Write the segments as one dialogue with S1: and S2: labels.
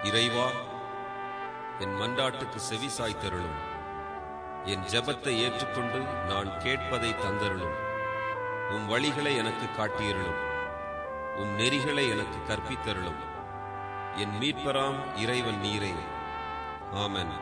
S1: இறைவா என் மன்றாட்டுக்கு செவி சாய்த்தருளும் என் ஜெபத்தை ஏற்றுக்கொண்டு நான் கேட்பதை தந்தருளும் உம் வழிகளை எனக்கு காட்டியருளும் உம் நெறிகளை எனக்கு கற்பித்தருளும் என் மீட்பராம் இறைவன் நீரே ஆமென்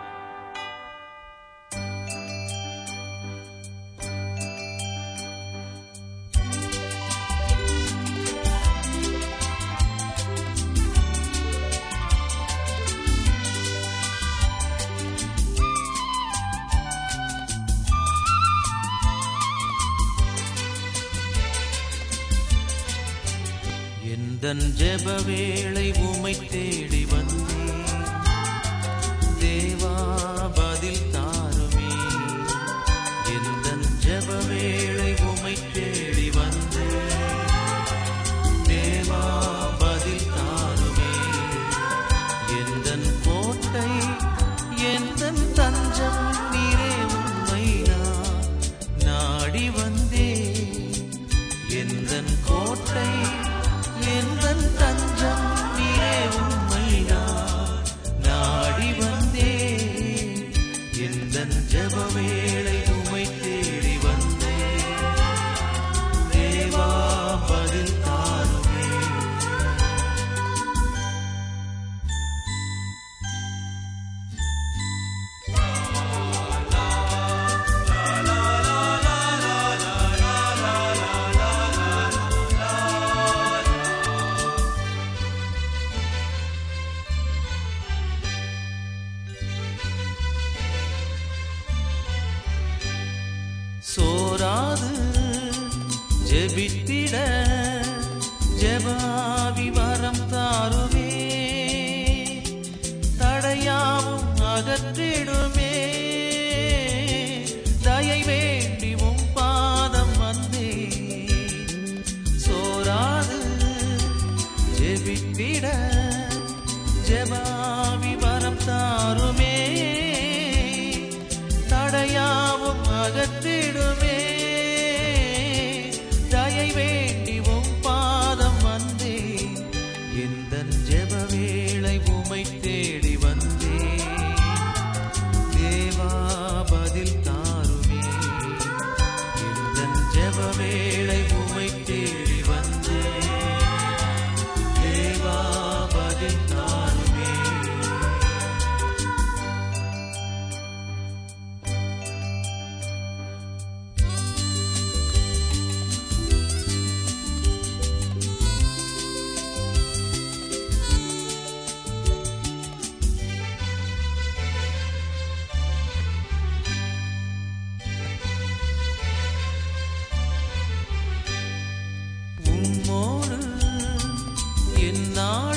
S2: எந்தன் ஜெப வேளை உமை தேடி வந்தேன் தேவா பதில் தாருமே எந்தன் ஜெப வேளை உமை தேடி வந்தேன் தேவா பதில் தாருமே எந்தன் கோட்டை எந்தன் தஞ்சம் நீரே உண்மை நான் நாடி வந்தேன் எந்தன் கோட்டை எந்தன் தஞ்சம் நீரே உண்மை நான் நாடி வந்தேன் எந்தன் ஜெப வேளை உமை தேடி வந்தேன் தேவா பதில் தாருமே சோராது ஜெபித்திட ஜெபாவி வரம் தாருமே தடையாவும் அகற்றிடுமே தயை வேண்டி உம் பாதம் வந்தே சோராது ஜெபித்திட ஜெபாவி வரம் தாருமே தடையாவும் அகற்றிடுமே தயை வேண்டி உம் பாதம் வந்தே எந்த ஜெப வேளை உமை தேடி வந்தேன் தேவா பதில் தாருமே எந்த ஜெப வேளை உமை தேடி வந்தேன் தேவா பதில் தாருமே உம்மோடு என் நாள்